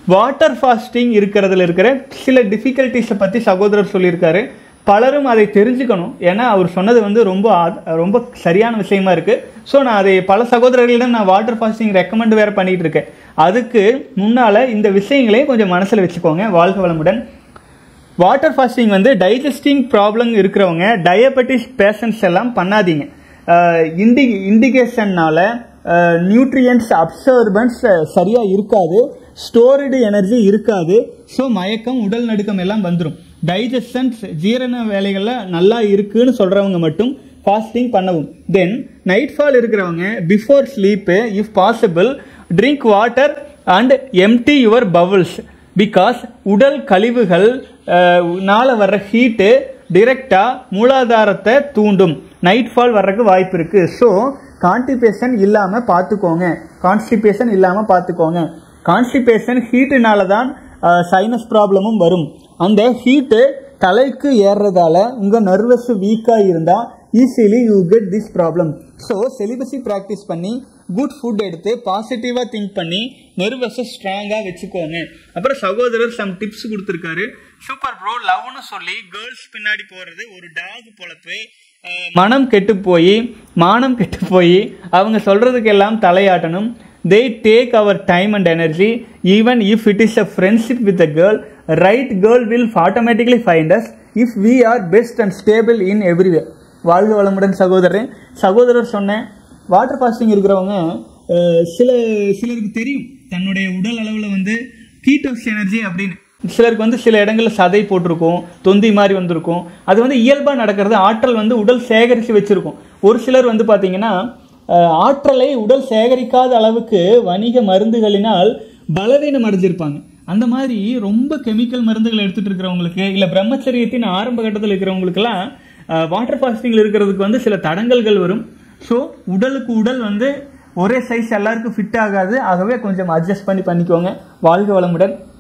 water fasting இருக்கிறதுல இருக்கிற சில டிஃபிகல்ட்டிஸை பற்றி சகோதரர் சொல்லியிருக்காரு பலரும் அதை தெரிஞ்சுக்கணும் ஏன்னா அவர் சொன்னது வந்து ரொம்ப ஆ- ரொம்ப சரியான விஷயமா இருக்குது ஸோ நான் அதை பல சகோதரர்களிடம் நான் வாட்டர் ஃபாஸ்டிங் ரெக்கமெண்ட் வேறு பண்ணிகிட்டு இருக்கேன் அதுக்கு முன்னால் இந்த விஷயங்களையும் கொஞ்சம் மனசில் வச்சுக்கோங்க வாழ்க வளமுடன் வாட்டர் ஃபாஸ்டிங் வந்து டைஜஸ்டிங் ப்ராப்ளம் இருக்கிறவங்க டயபெட்டிஸ் பேஷண்ட்ஸ் எல்லாம் பண்ணாதீங்க இண்டி இண்டிகேஷன்னால நியூட்ரியன்ஸ் அப்சர்பன்ஸ் சரியாக இருக்காது ஸ்டோர்டு எனர்ஜி இருக்காது ஸோ மயக்கம் உடல் நடுக்கம் எல்லாம் வந்துடும் டைஜஷன்ஸ் ஜீரண வேலைகளில் நல்லா இருக்குன்னு சொல்கிறவங்க மட்டும் ஃபாஸ்டிங் பண்ணவும் தென் நைட் ஃபால் இருக்கிறவங்க before sleep if possible drink water and empty your bowels because உடல் கழிவுகள் அஹ், னால வர்ற ஹீட்டு டிரெக்டாக மூலாதாரத்தை தூண்டும் நைட் ஃபால் வர்றதுக்கு வாய்ப்பு இருக்கு ஸோ கான்ஸ்டிபேஷன் இல்லாமல் பார்த்துக்கோங்க கான்ஸ்டிபேஷன் இல்லாமல் பார்த்துக்கோங்க கான்ஸ்டிபேஷன் ஹீட்டுனால தான் சைனஸ் ப்ராப்ளமும் வரும் அந்த ஹீட்டு தலைக்கு ஏறுறதால உங்கள் நர்வஸ் வீக்காக இருந்தால் easily you get this problem so celibacy practice பண்ணி குட் ஃபுட் எடுத்து பாசிட்டிவாக திங்க் பண்ணி நர்வஸை ஸ்ட்ராங்காக வச்சுக்கோங்க அப்புறம் சகோதரர் சம் டிப்ஸ் கொடுத்துருக்காரு சூப்பர் ப்ரோ லவ்னு சொல்லி கேர்ள்ஸ் பின்னாடி போகிறது ஒரு டாக் பொழப்பு அஹ், மனம் கெட்டு போய் மானம் கெட்டு போய் அவங்க சொல்கிறதுக்கு எல்லாம் தலையாட்டணும் they take our time and energy even if it is a friendship with a girl right girl will automatically find us if we are best and stable in everywhere வாழ்க வளமுடன் சகோதரன் சகோதரர் சொன்னேன் வாட்டர் ஃபாஸ்டிங் இருக்கிறவங்க அஹ், சில சிலருக்கு தெரியும் தன்னுடைய உடல் அளவில் வந்து கீட்டோஸ் எனர்ஜி அப்படின்னு சிலருக்கு வந்து சில இடங்களில் சதை போட்டிருக்கும் தொந்தி மாதிரி வந்திருக்கும் அது வந்து இயல்பாக நடக்கிறது ஆற்றல் வந்து உடல் சேகரித்து வச்சுருக்கும் ஒரு சிலர் வந்து பார்த்தீங்கன்னா அஹ், ஆற்றலை உடல் சேகரிக்காத அளவுக்கு வணிக மருந்துகளினால் பலவீனம் அடைஞ்சிருப்பாங்க அந்த மாதிரி ரொம்ப கெமிக்கல் மருந்துகள் எடுத்துட்டு இருக்கிறவங்களுக்கு இல்லை பிரம்மச்சரியத்தின் ஆரம்ப கட்டத்தில் இருக்கிறவங்களுக்கெல்லாம் வாட்டர் ஃபாஸ்டிங்கில் இருக்கிறதுக்கு வந்து சில தடங்கல்கள் வரும் ஸோ உடலுக்கு உடல் வந்து ஒரே சைஸ் எல்லாருக்கும் ஃபிட் ஆகாது ஆகவே கொஞ்சம் அட்ஜஸ்ட் பண்ணி பண்ணிக்கோங்க வாழ்க வளமுடன்